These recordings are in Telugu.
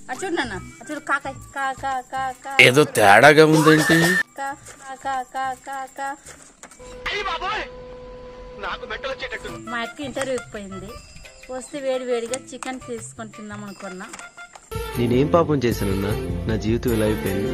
అటు చూడు నాన్న అటు చూడు కాకాయ్ కా కా కా కా ఏదో తేడాగా ఉందేంటి కా కా కా కా కా మా అక్క ఇంటర్వ్యూకి పోయింది వస్తే వేడి వేడిగా చికెన్ తీసుకొని తిందాం అనుకున్నా నేనేం పాపం చేశానన్నా నా జీవితం ఇలా అయిపోయింది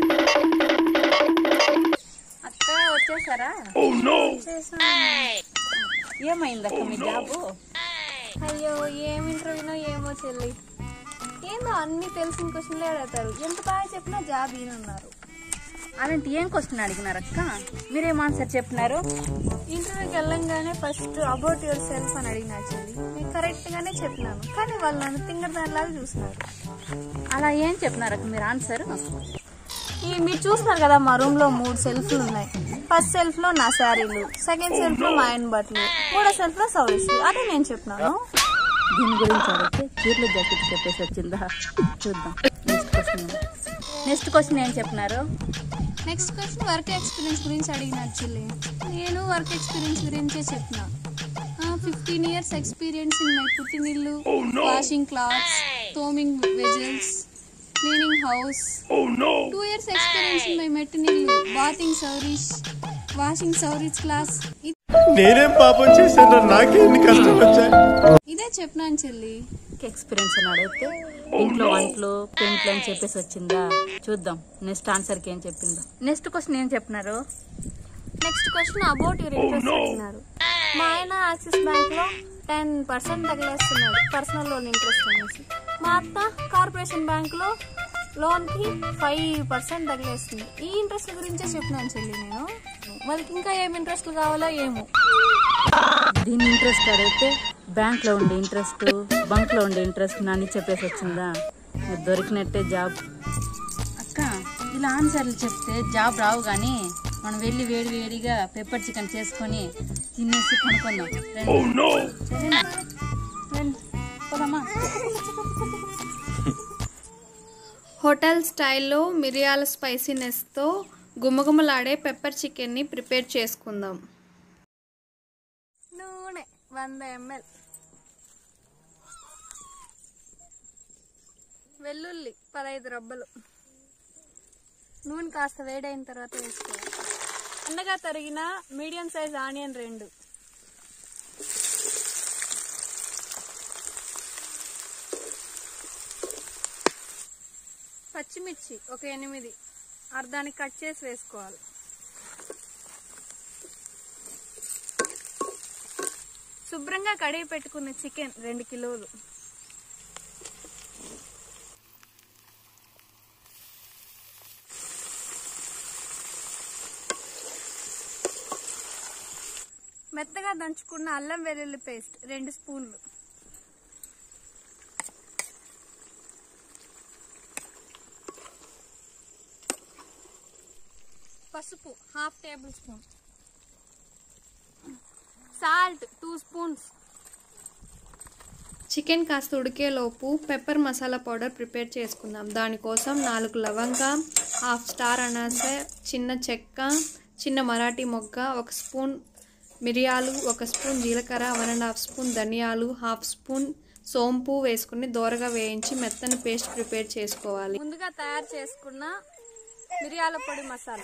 అక్క వచ్చేసారా వచ్చేసాను. ఏమైంది అక్క మీ జాబు అయ్యో ఏం ఇంటర్వ్యూనో ఏమో చెల్లి ఏందో అన్ని తెలిసిన క్వశ్చన్లే అడుగుతారు ఎంత బాగా చెప్పినా జాబ్ ఈయనన్నారు అలాంటి ఏం క్వశ్చన్ అడిగినారు అక్క మీరేం ఆన్సర్ చెప్పినారు ఇంటర్వ్యూకి వెళ్ళంగానే ఫస్ట్ అబౌట్ యువర్ సెల్ఫ్ అని అడిగినా చెల్లి నేను కరెక్ట్ గానే చెప్పినాను కానీ వాళ్ళు నన్ను తింగర్ దానిలాగా చూసినారు అలా ఏం చెప్పినారు అక్క మీరు ఆన్సర్ ఈ మీరు చూస్తున్నారు కదా మా రూమ్ లో మూడు సెల్ఫ్లు ఉన్నాయి ఫస్ట్ సెల్ఫ్ లో నా శారీలు సెకండ్ సెల్ఫ్ లో మా ఆయన బట్టలు మూడో సెల్ఫ్ లో సౌరీస్ అదే నేను చెప్పినాను దీని గురించి అడిగితే చీరలు జాకెట్ చెప్పేసి వచ్చిందా చూద్దాం నెక్స్ట్ క్వశ్చన్ నెక్స్ట్ క్వశ్చన్ ఏం చెప్పినారు నెక్స్ట్ క్వశ్చన్ వర్క్ ఎక్స్పీరియన్స్ గురించి అడిగినారు చెల్లి నేను వర్క్ ఎక్స్పీరియన్స్ గురించే చెప్పిన fifteen years experience in my పుట్టినిల్లు వాషింగ్ క్లాత్స్ తోమింగ్ vessels cleaning house two years experience in my మెట్టినిల్లు bathing saris washing saris clothes నేనేం పాపం చేశాను నాకే ఎన్ని కష్టాలు వచ్చాయి ఇదే చెప్పినాను చెల్లి ఎక్స్పీరియన్స్ అని అడిగితే ఇంట్లో వంటలు పెయింట్లు అని చెప్పేసి వచ్చిందా చూద్దాం నెక్స్ట్ ఆన్సర్కి ఏం చెప్పిందో నెక్స్ట్ క్వశ్చన్ ఏం చెప్పినారు next question about your interest అడిగినారు మా ఆయన యాక్సిస్ బ్యాంక్ లో టెన్ పర్సెంట్ తగిలేస్తున్నాడు పర్సనల్ లోన్ ఇంట్రెస్ట్ అనేసి మా అత్త కార్పొరేషన్ బ్యాంక్ లో లోన్ కి ఫైవ్ పర్సెంట్ తగిలేస్తుంది ఈ ఇంట్రెస్ట్ గురించే చెప్పినాను చెల్లి నేను వాళ్ళకి ఇంకా ఏం ఇంట్రెస్ట్లు కావాలో ఏమో దీని ఇంట్రెస్ట్ అడిగితే బ్యాంక్ లో ఉండే ఇంట్రెస్ట్ బంక్ లో ఉండే ఇంట్రెస్ట్ నాని చెప్పేసి వచ్చిందా మీరు దొరికినట్టే జాబ్ అక్క ఇలా ఆన్సర్లు చెప్తే జాబ్ రావు కానీ మనం వెళ్ళి వేడి వేడిగా పెప్పర్ చికెన్ చేసుకొని తినేసి కొనుక్కుందాం రండి. సరేనా? రండి. పోదామా హోటల్ స్టైల్లో మిరియాల స్పైసీనెస్తో గుమగుమలాడే పెప్పర్ చికెన్ని ప్రిపేర్ చేసుకుందాం నూనె వంద ఎంఎల్ వెల్లుల్లి పదహైదు రబ్బలు నూనె కాస్త వేడైన తర్వాత వేసుకోవాలి అన్నగా తరిగిన మీడియం సైజ్ ఆనియన్ రెండు పచ్చిమిర్చి ఒక ఎనిమిది అర్ధానికి కట్ చేసి వేసుకోవాలి శుభ్రంగా కడిగి పెట్టుకున్న చికెన్ రెండు కిలోలు మెత్తగా దంచుకున్న అల్లం వెల్లుల్లి పేస్ట్ రెండు స్పూన్లు పసుపు half table spoon salt two spoons chicken కాస్త ఉడికేలోపు పెప్పర్ మసాలా పౌడర్ ప్రిపేర్ చేసుకుందాం దానికోసం నాలుగు లవంగ హాఫ్ స్టార్ అనాస చిన్న చెక్క చిన్న మరాఠీ మొగ్గ ఒక స్పూన్ మిరియాలు ఒక స్పూన్ జీలకర్ర వన్ అండ్ హాఫ్ స్పూన్ ధనియాలు హాఫ్ స్పూన్ సోంపు వేసుకుని దోరగా వేయించి మెత్తని పేస్ట్ ప్రిపేర్ చేసుకోవాలి ముందుగా తయారు చేసుకున్న మిరియాల పొడి మసాలా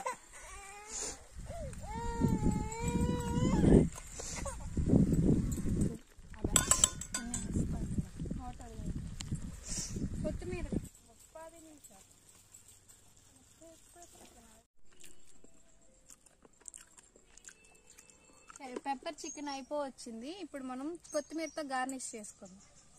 కొత్తిమీర పెప్పర్ చికెన్ అయిపో వచ్చింది ఇప్పుడు మనం కొత్తిమీరతో గార్నిష్ చేసుకుందాం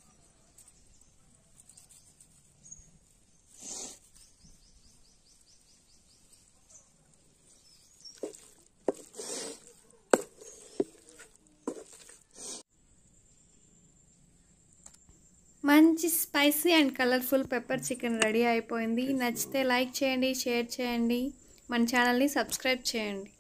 మంచి spicy and colourful pepper chicken ready అయిపోయింది నచ్చితే లైక్ చేయండి షేర్ చేయండి మన ఛానల్ని సబ్స్క్రైబ్ చేయండి